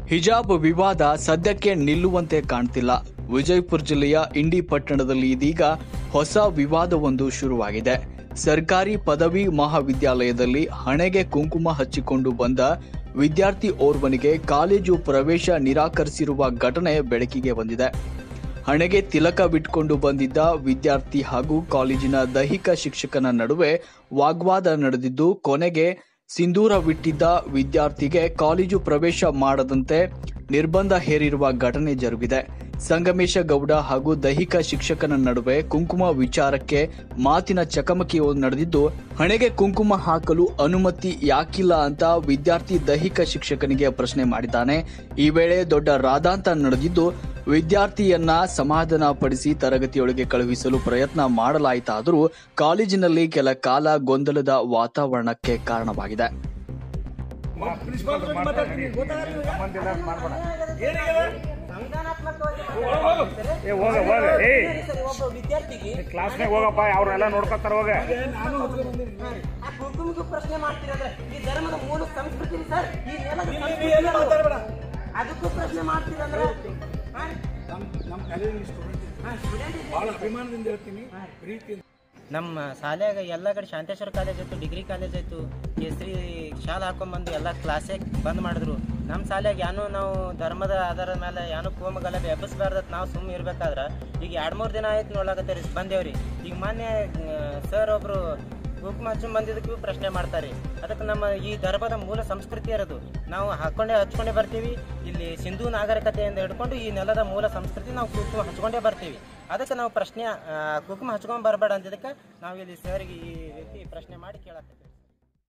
ಹಿಜಾಬ್ ವಿವಾದ ಸದ್ಯಕ್ಕೆ ನಿಲ್ಲುವಂತೆ ಕಾಣ್ತಿಲ್ಲ ವಿಜಯಪುರ ಜಿಲ್ಲೆಯ ಇಂಡಿ ಪಟ್ಟಣದಲ್ಲಿ ಇದೀಗ ಹೊಸ ವಿವಾದವೊಂದು ಶುರುವಾಗಿದೆ ಸರ್ಕಾರಿ ಪದವಿ ಮಹಾವಿದ್ಯಾಲಯದಲ್ಲಿ ಹಣೆಗೆ ಕುಂಕುಮ ಹಚ್ಚಿಕೊಂಡು ಬಂದ ವಿದ್ಯಾರ್ಥಿ ಓರ್ವನಿಗೆ ಕಾಲೇಜು ಪ್ರವೇಶ ನಿರಾಕರಿಸಿರುವ ಘಟನೆ ಬೆಳಕಿಗೆ ಬಂದಿದೆ ಹಣೆಗೆ ತಿಲಕ ಬಿಟ್ಕೊಂಡು ಬಂದಿದ್ದ ವಿದ್ಯಾರ್ಥಿ ಹಾಗೂ ಕಾಲೇಜಿನ ದೈಹಿಕ ಶಿಕ್ಷಕನ ನಡುವೆ ವಾಗ್ವಾದ ನಡೆದಿದ್ದು ಕೊನೆಗೆ ಸಿಂಧೂರವಿಟ್ಟಿದ್ದ ವಿದ್ಯಾರ್ಥಿಗೆ ಕಾಲೇಜು ಪ್ರವೇಶ ಮಾಡದಂತೆ ನಿರ್ಬಂಧ ಹೇರಿರುವ ಘಟನೆ ಜರುಗಿದೆ ಸಂಗಮೇಶ ಗೌಡ ಹಾಗೂ ದೈಹಿಕ ಶಿಕ್ಷಕನ ನಡುವೆ ಕುಂಕುಮ ವಿಚಾರಕ್ಕೆ ಮಾತಿನ ಚಕಮಕಿ ನಡೆದಿದ್ದು ಹಣೆಗೆ ಕುಂಕುಮ ಹಾಕಲು ಅನುಮತಿ ಯಾಕಿಲ್ಲ ಅಂತ ವಿದ್ಯಾರ್ಥಿ ದೈಹಿಕ ಶಿಕ್ಷಕನಿಗೆ ಪ್ರಶ್ನೆ ಮಾಡಿದ್ದಾನೆ ಈ ವೇಳೆ ದೊಡ್ಡ ರಾದಾಂತ ನಡೆದಿದ್ದು ವಿದ್ಯಾರ್ಥಿಯನ್ನ ಸಮಾಧಾನ ಪಡಿಸಿ ತರಗತಿಯೊಳಗೆ ಕಳುಹಿಸಲು ಪ್ರಯತ್ನ ಮಾಡಲಾಯಿತಾದರೂ ಕಾಲೇಜಿನಲ್ಲಿ ಕೆಲ ಕಾಲ ಗೊಂದಲದ ವಾತಾವರಣಕ್ಕೆ ಕಾರಣವಾಗಿದೆ ಪ್ರಿನ್ಸಿಪಾಲ್ ಜೊತೆ ಮಾತಾಡ್ತೀನಿ ಗೊತ್ತಾಗಲ್ಲ ನಿಮ್ಗೆ? ಸಂಬಂಧ ಇಲ್ಲ ಮಾಡ್ಬೇಡ ಸಂವಿಧಾನಾತ್ಮಕವಾಗಿ ಏ ಹೋಗ ಹೋಗ ಏ ಸರಿ ಒಬ್ಬ ವಿದ್ಯಾರ್ಥಿಗೆ ಕ್ಲಾಸ್ನಾಗ ಹೋಗಪ್ಪ ಅವ್ರನ್ನೆಲ್ಲ ನೋಡ್ಕೊತಾರ ಹೋಗ ನಾನು ಹೊತ್ಕೊಂಡ್ ಬಂದೀನಿ ಆ ಕುಂಕುಮಕ್ಕೂ ಪ್ರಶ್ನೆ ಮಾಡ್ತೀರಂದ್ರೆ ಈ ಧರ್ಮದ ಮೂಲ ಸಂಸ್ಕೃತಿ ಸರ್ ಈ ನೆಲದ ಇಲ್ಲಿ ಸಂಸ್ಕೃತಿ ಏನು ಅದು. ಮಾತಾಡ್ಬೇಡ ಅದಕ್ಕೂ ಪ್ರಶ್ನೆ ಮಾಡ್ತೀರಂದ್ರೆ ಹಾ? ನಮ್ಮ ನಮ್ಮ ಕಾಲೇಜಿನ ಸ್ಟೂಡೆಂಟ್ ಹಾ, student ಇದ್ದಾರೆ. ಭಾಳ ಅಭಿಮಾನದಿಂದ ಹೇಳ್ತೀನಿ ಪ್ರೀತಿಯಿಂದ ನಮ್ಮ ಶಾಲ್ಯಾಗ ಎಲ್ಲ ಕಡೆ ಶಾಂತೇಶ್ವರ ಕಾಲೇಜ್ ಇತ್ತು ಡಿಗ್ರಿ ಕಾಲೇಜ್ ಇತ್ತು ಕೇಸರಿ ಶಾಲೆ ಹಾಕೊಂಡ್ಬಂದು ಎಲ್ಲ ಕ್ಲಾಸೇ ಬಂದ್ ಮಾಡಿದ್ರು ನಮ್ಮ ಶಾಲ್ಯಾಗ ಏನೋ ನಾವು ಧರ್ಮದ ಆಧಾರದ ಮೇಲೆ ಏನೋ ಕೋಮ ಗಲಭೆ ಎಬ್ಬಿಸ್ಬಾರ್ದತ್ ನಾವು ಸುಮ್ಮನೆ ಇರ್ಬೇಕಾದ್ರೆ ಈಗ ಎರಡು ಮೂರು ದಿನ ಆಯ್ತು ನೋಡ್ಲಾಕತ್ತೀರಿ ಬಂದೇವ್ರಿ ಈಗ ಮೊನ್ನೆ ಸರ್ ಒಬ್ರು ಕುಂಕುಮ ಹಚ್ಚಿ ಬಂದಿದ್ದಕ್ಕೂ ಪ್ರಶ್ನೆ ಮಾಡ್ತಾರೆ ಅದಕ್ಕೆ ನಮ್ಮ ಈ ಧರ್ಮದ ಮೂಲ ಸಂಸ್ಕೃತಿ ಇರೋದು ನಾವು ಹಾಕೊಂಡೇ ಹಚ್ಕೊಂಡೇ ಬರ್ತೀವಿ ಇಲ್ಲಿ ಸಿಂಧು ನಾಗರಿಕತೆಯಿಂದ ಹಿಡ್ಕೊಂಡು ಈ ನೆಲದ ಮೂಲ ಸಂಸ್ಕೃತಿ ನಾವು ಕುಂಕುಮ ಹಚ್ಕೊಂಡೇ ಬರ್ತೀವಿ ಅದಕ್ಕೆ ನಾವು ಪ್ರಶ್ನೆ ಆ, ಕುಂಕುಮ ಹಚ್ಕೊಂಡ್ ಬರಬೇಡ ಅಂತಿದ್ದಕ್ಕೆ ನಾವು ಇಲ್ಲಿ ಸರ್ಗೆ ಈ ರೀತಿ ಪ್ರಶ್ನೆ ಮಾಡಿ ಕೇಳತ್ತೀವಿ